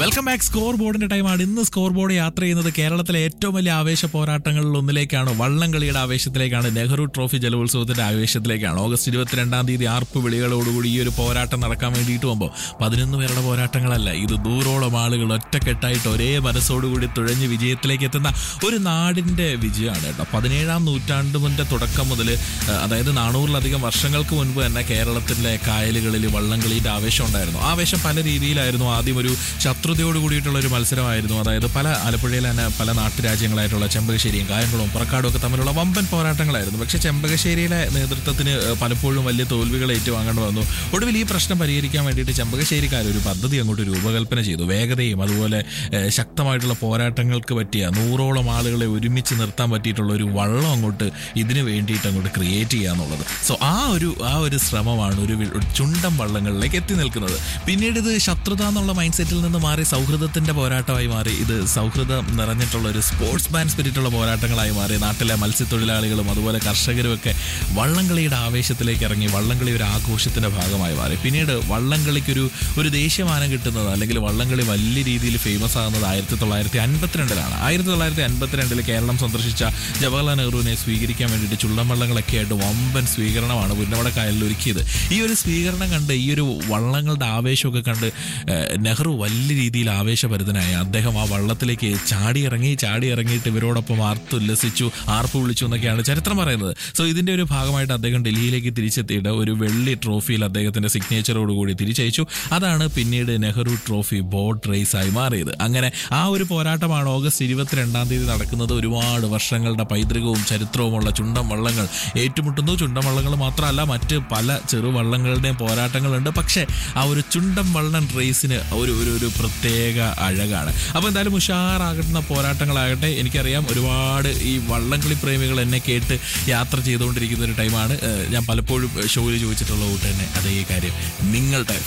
welcome back score ബോർഡിന്റെ ടൈമാണ് ഇന്ന് സ്കോർ ബോർഡ് യാത്ര ചെയ്യുന്നത് കേരളത്തിലെ ഏറ്റവും വലിയ ആവേശ പോരാട്ടങ്ങളിൽ ഒന്നിലേക്കാണ് വള്ളംകളിയുടെ ആവേശത്തിലേക്കാണ് നെഹ്റു ട്രോഫി ജലോത്സവത്തിന്റെ ആവേശത്തിലേക്കാണ് ഓഗസ്റ്റ് ഇരുപത്തിരണ്ടാം തീയതി ആർപ്പ് വിളികളോടുകൂടി ഈ ഒരു പോരാട്ടം നടക്കാൻ വേണ്ടിയിട്ട് പോകുമ്പോൾ പതിനൊന്ന് പേരുടെ പോരാട്ടങ്ങളല്ല ഇത് നൂറോളം ആളുകൾ ഒറ്റക്കെട്ടായിട്ട് ഒരേ മനസ്സോടുകൂടി തുഴഞ്ഞ് വിജയത്തിലേക്ക് എത്തുന്ന ഒരു നാടിന്റെ വിജയമാണ് കേട്ടോ പതിനേഴാം നൂറ്റാണ്ടിന്റെ തുടക്കം മുതൽ അതായത് നാനൂറിലധികം വർഷങ്ങൾക്ക് മുൻപ് തന്നെ കേരളത്തിലെ കായലുകളിൽ വള്ളംകളിയുടെ ആവേശം ഉണ്ടായിരുന്നു ആവേശം പല രീതിയിലായിരുന്നു ആദ്യം ഒരു ശത്രുതയോട് കൂടിയിട്ടുള്ള ഒരു മത്സരമായിരുന്നു അതായത് പല ആലപ്പുഴയിലെ തന്നെ പല നാട്ടുരാജ്യങ്ങളായിട്ടുള്ള ചെമ്പകശ്ശേരിയും കായംകുളവും പുറക്കാടും ഒക്കെ തമ്മിലുള്ള വമ്പൻ പോരാട്ടങ്ങളായിരുന്നു പക്ഷേ ചെമ്പകശ്ശേരിയിലെ നേതൃത്വത്തിന് ഏഹ്, പലപ്പോഴും വലിയ തോൽവികൾ ഏറ്റുവാങ്ങേണ്ടി വന്നു ഒടുവിൽ ഈ പ്രശ്നം പരിഹരിക്കാൻ വേണ്ടിയിട്ട് ചെമ്പകശ്ശേരിക്കാർ ഒരു പദ്ധതി അങ്ങോട്ട് രൂപകൽപ്പന ചെയ്തു വേഗതയും അതുപോലെ ഏഹ്, ശക്തമായിട്ടുള്ള പോരാട്ടങ്ങൾക്ക് പറ്റിയ നൂറോളം ആളുകളെ ഒരുമിച്ച് നിർത്താൻ പറ്റിയിട്ടുള്ള ഒരു വള്ളം അങ്ങോട്ട് ഇതിന് വേണ്ടിയിട്ട് അങ്ങോട്ട് ക്രിയേറ്റ് ചെയ്യുക എന്നുള്ളത് സോ ആ ഒരു ആ ഒരു ശ്രമമാണ് ഒരു വി- ഒരു ചുണ്ടൻ വള്ളങ്ങളിലേക്ക് എത്തി നിൽക്കുന്നത് പിന്നീട് ഇത് ശത്രുത എന്നുള്ള മൈൻഡ് സെറ്റിൽ നിന്ന് മാറി സൗഹൃദത്തിന്റെ പോരാട്ടമായി മാറി ഇത് സൗഹൃദം നിറഞ്ഞിട്ടുള്ള ഒരു സ്പോർട്സ് മാൻ സ്പിരിറ്റുള്ള പോരാട്ടങ്ങളായി മാറി നാട്ടിലെ മത്സ്യത്തൊഴിലാളികളും അതുപോലെ കർഷകരും ഒക്കെ വള്ളംകളിയുടെ ആവേശത്തിലേക്ക് ഇറങ്ങി വള്ളംകളി ഒരു ആഘോഷത്തിന്റെ ഭാഗമായി മാറി പിന്നീട് വള്ളംകളിക്കൊരു ഒരു ദേശീയമാനം കിട്ടുന്നത് അല്ലെങ്കിൽ വള്ളംകളി വലിയ രീതിയിൽ ഫേമസ് ആകുന്നത് ആയിരത്തി തൊള്ളായിരത്തി അൻപത്തിരണ്ടിലാണ് ആയിരത്തി തൊള്ളായിരത്തി അൻപത്തിരണ്ടിൽ കേരളം സന്ദർശിച്ച ജവഹർലാൽ നെഹ്റുവിനെ സ്വീകരിക്കാൻ വേണ്ടിയിട്ട് ചുള്ളം വള്ളങ്ങളൊക്കെ ആയിട്ട് വമ്പൻ സ്വീകരണമാണ് പുന്നമട കായലിൽ ഒരുക്കിയത് ഈ ഒരു സ്വീകരണം കണ്ട് ഈ ഒരു വള്ളങ്ങളുടെ ആവേശമൊക്കെ കണ്ട് ഏഹ്, നെഹ്റു വലിയ രീതിയിൽ ആവേശഭരിതനായി അദ്ദേഹം ആ വള്ളത്തിലേക്ക് ചാടിയിറങ്ങി ചാടിയിറങ്ങിയിട്ട് ഇവരോടൊപ്പം ആർത്തുല്ലസിച്ചു ആർപ്പ് വിളിച്ചു എന്നൊക്കെയാണ് ചരിത്രം പറയുന്നത് സോ ഇതിന്റെ ഒരു ഭാഗമായിട്ട് അദ്ദേഹം ഡൽഹിയിലേക്ക് തിരിച്ചെത്തിയിട്ട് ഒരു വെള്ളി ട്രോഫിയിൽ അദ്ദേഹത്തിന്റെ സിഗ്നേച്ചറോട് കൂടി തിരിച്ചയച്ചു അതാണ് പിന്നീട് നെഹ്റു ട്രോഫി ബോട്ട് റേസ് ആയി മാറിയത് അങ്ങനെ ആ ഒരു പോരാട്ടമാണ് ഓഗസ്റ്റ് ഇരുപത്തിരണ്ടാം തീയതി നടക്കുന്നത് ഒരുപാട് വർഷങ്ങളുടെ പൈതൃകവും ചരിത്രവുമുള്ള ചുണ്ടൻ വള്ളങ്ങൾ ഏറ്റുമുട്ടുന്നു ചുണ്ടൻ വള്ളങ്ങൾ മാത്രമല്ല മറ്റ് പല ചെറു വള്ളങ്ങളുടെയും പോരാട്ടങ്ങളുണ്ട് പക്ഷേ ആ ഒരു ചുണ്ടൻ വള്ളൻ റേസിന് ഒരു ഒരു ഒരു പ്രത്യേക അഴകാണ് അപ്പോൾ എന്തായാലും ഉഷാറാകുന്ന പോരാട്ടങ്ങളാകട്ടെ എനിക്കറിയാം ഒരുപാട് ഈ വള്ളംകളി പ്രേമികൾ എന്നെ കേട്ട് യാത്ര ചെയ്തുകൊണ്ടിരിക്കുന്ന ഒരു ടൈമാണ് ഏഹ് ഞാൻ പലപ്പോഴും ഷോയിൽ ചോദിച്ചിട്ടുള്ള കൂട്ട് തന്നെ അതേ കാര്യം നിങ്ങളുടെ